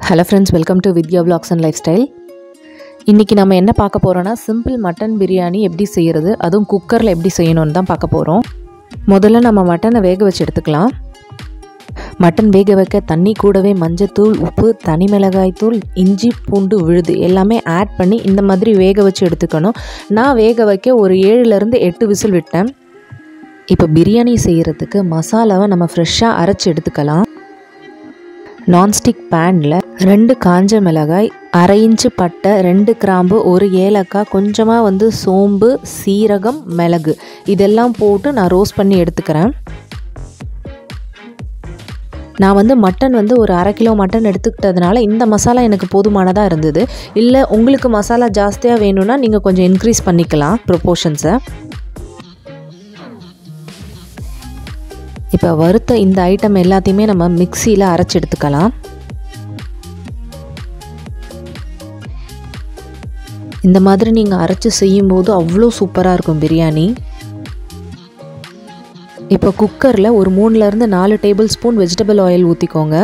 hello friends welcome to Vidya vlogs and lifestyle இன்றைக்கி நம்ம என்ன பார்க்க போகிறோன்னா சிம்பிள் மட்டன் பிரியாணி எப்படி செய்கிறது அதுவும் குக்கரில் எப்படி செய்யணும்னு தான் பார்க்க போகிறோம் முதல்ல நம்ம மட்டனை வேக வச்சு எடுத்துக்கலாம் மட்டன் வேக வைக்க தண்ணி கூடவே மஞ்சத்தூள் உப்பு தனி மிளகாய் தூள் இஞ்சி பூண்டு விழுது எல்லாமே ஆட் பண்ணி இந்த மாதிரி வேக வச்சு எடுத்துக்கணும் நான் வேக வைக்க ஒரு ஏழுலேருந்து எட்டு விசில் விட்டேன் இப்போ பிரியாணி செய்கிறதுக்கு மசாலாவை நம்ம ஃப்ரெஷ்ஷாக அரைச்சி எடுத்துக்கலாம் நான்ஸ்டிக் பேனில் ரெண்டு காஞ்ச மிளகாய் அரை இன்ச்சு பட்டை ரெண்டு கிராம்பு ஒரு ஏலக்காய் கொஞ்சமாக வந்து சோம்பு சீரகம் மிளகு இதெல்லாம் போட்டு நான் ரோஸ்ட் பண்ணி எடுத்துக்கிறேன் நான் வந்து மட்டன் வந்து ஒரு அரை கிலோ மட்டன் எடுத்துக்கிட்டதுனால இந்த மசாலா எனக்கு போதுமானதாக இருந்தது இல்லை உங்களுக்கு மசாலா ஜாஸ்தியாக வேணும்னா நீங்கள் கொஞ்சம் இன்க்ரீஸ் பண்ணிக்கலாம் ப்ரொப்போர்ஷன்ஸை இப்போ வறுத்த இந்த ஐட்டம் எல்லாத்தையுமே நம்ம மிக்சியில் அரைச்சி எடுத்துக்கலாம் இந்த மாதிரி நீங்கள் அரைச்சி செய்யும்போது அவ்வளோ சூப்பராக இருக்கும் பிரியாணி இப்போ குக்கரில் ஒரு மூணுலேருந்து நாலு டேபிள் ஸ்பூன் வெஜிடபிள் ஆயில் ஊற்றிக்கோங்க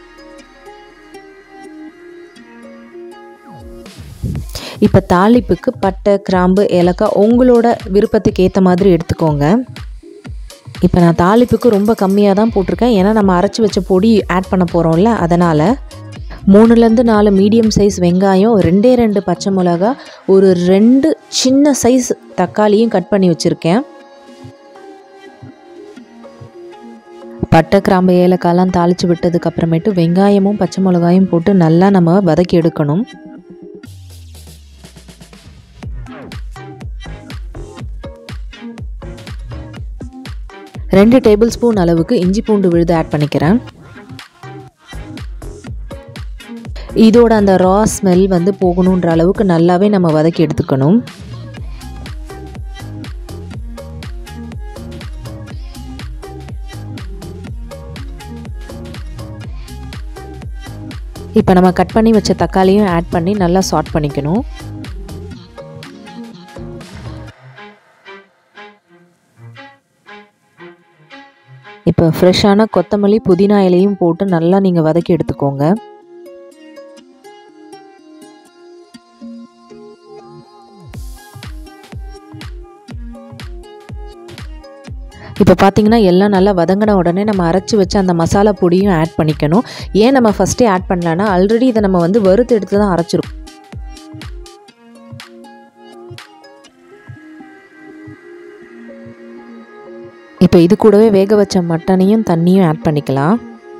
இப்போ தாளிப்புக்கு பட்டை கிராம்பு ஏலக்காய் உங்களோட விருப்பத்துக்கு ஏற்ற மாதிரி எடுத்துக்கோங்க இப்போ நான் தாளிப்புக்கு ரொம்ப கம்மியாக தான் போட்டிருக்கேன் ஏன்னா நம்ம அரைச்சி வச்ச பொடி ஆட் பண்ண போகிறோம்ல அதனால் மூணுலேருந்து நாலு மீடியம் சைஸ் வெங்காயம் ரெண்டே ரெண்டு பச்சை மிளகா ஒரு ரெண்டு சின்ன சைஸ் தக்காளியும் கட் பண்ணி வச்சுருக்கேன் பட்டை கிராம்பு ஏலக்காய்லாம் தாளித்து விட்டதுக்கு அப்புறமேட்டு வெங்காயமும் பச்சை மிளகாயும் போட்டு நல்லா நம்ம வதக்கி எடுக்கணும் ரெண்டு டேபிள் ஸ்பூன் அளவுக்கு இஞ்சி பூண்டு விழுது ஆட் பண்ணிக்கிறேன் இதோட அந்த ரா ஸ்மெல் வந்து போகணுன்ற அளவுக்கு நல்லாவே நம்ம வதக்கி எடுத்துக்கணும் இப்போ நம்ம கட் பண்ணி வச்ச தக்காளியும் ஆட் பண்ணி நல்லா சாட் பண்ணிக்கணும் இப்போ ஃப்ரெஷ்ஷான கொத்தமல்லி புதினா இலையும் போட்டு நல்லா நீங்கள் வதக்கி எடுத்துக்கோங்க இப்போ பார்த்தீங்கன்னா எல்லாம் நல்லா வதங்கின உடனே நம்ம அரைச்சி வச்சு அந்த மசாலா பொடியும் ஆட் பண்ணிக்கணும் ஏன் நம்ம ஃபஸ்ட்டே ஆட் பண்ணலன்னா ஆல்ரெடி இதை நம்ம வந்து வறுத்து எடுத்து தான் அரைச்சிருக்கோம் இப்போ இது கூடவே வேக வச்ச மட்டனையும் தண்ணியும் ஆட் பண்ணிக்கலாம்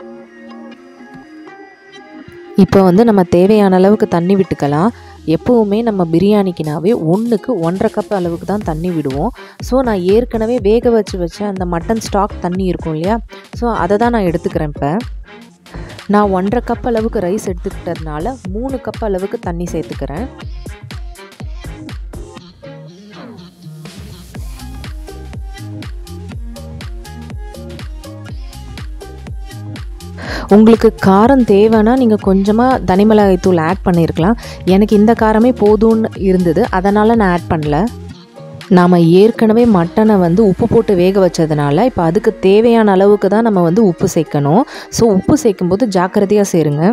இப்போ வந்து நம்ம தேவையான அளவுக்கு தண்ணி விட்டுக்கலாம் எப்போவுமே நம்ம பிரியாணிக்குனாவே ஒன்றுக்கு ஒன்றரை கப் அளவுக்கு தான் தண்ணி விடுவோம் ஸோ நான் ஏற்கனவே வேக வச்சு வச்ச அந்த மட்டன் ஸ்டாக் தண்ணி இருக்கும் இல்லையா ஸோ அதை தான் நான் எடுத்துக்கிறேன் இப்போ நான் ஒன்றரை கப் அளவுக்கு ரைஸ் எடுத்துக்கிட்டதுனால மூணு கப் அளவுக்கு தண்ணி சேர்த்துக்கிறேன் உங்களுக்கு காரம் தேவைன்னா நீங்கள் கொஞ்சமாக தனி மிளகாய் தூள் ஆட் பண்ணியிருக்கலாம் எனக்கு இந்த காரமே போதும்னு இருந்தது அதனால் நான் ஆட் பண்ணல நாம் ஏற்கனவே மட்டனை வந்து உப்பு போட்டு வேக வச்சதுனால இப்போ அதுக்கு தேவையான அளவுக்கு தான் நம்ம வந்து உப்பு சேர்க்கணும் ஸோ உப்பு சேர்க்கும்போது ஜாக்கிரதையாக சேருங்க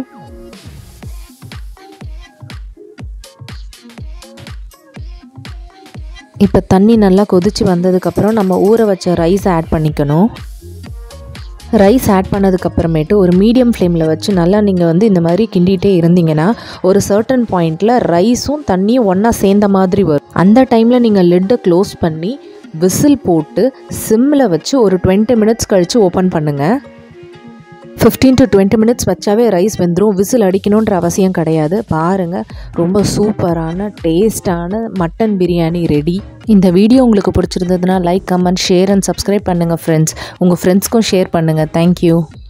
இப்போ தண்ணி நல்லா கொதித்து வந்ததுக்கப்புறம் நம்ம ஊற வச்ச ரைஸ் ஆட் பண்ணிக்கணும் ரைஸ் ஆட் பண்ணதுக்கப்புறமேட்டு ஒரு மீடியம் ஃப்ளேமில் வச்சு நல்லா நீங்கள் வந்து இந்த மாதிரி கிண்டிகிட்டே இருந்தீங்கன்னா ஒரு சர்டன் பாயிண்டில் ரைஸும் தண்ணியும் ஒன்றா சேர்ந்த மாதிரி வரும் அந்த டைமில் நீங்கள் லிட்டை க்ளோஸ் பண்ணி விசில் போட்டு சிம்மில் வச்சு ஒரு டுவெண்ட்டி மினிட்ஸ் கழித்து ஓப்பன் பண்ணுங்கள் ஃபிஃப்டீன் டு டுவெண்ட்டி மினிட்ஸ் வச்சாவே ரைஸ் வெந்துடும் விசில் அடிக்கணுன்ற அவசியம் கிடையாது பாருங்கள் ரொம்ப சூப்பரான டேஸ்டான மட்டன் பிரியாணி ரெடி இந்த வீடியோ உங்களுக்கு பிடிச்சிருந்ததுன்னா like comment share and subscribe பண்ணுங்கள் ஃப்ரெண்ட்ஸ் உங்கள் ஃப்ரெண்ட்ஸ்க்கும் ஷேர் பண்ணுங்கள் தேங்க்யூ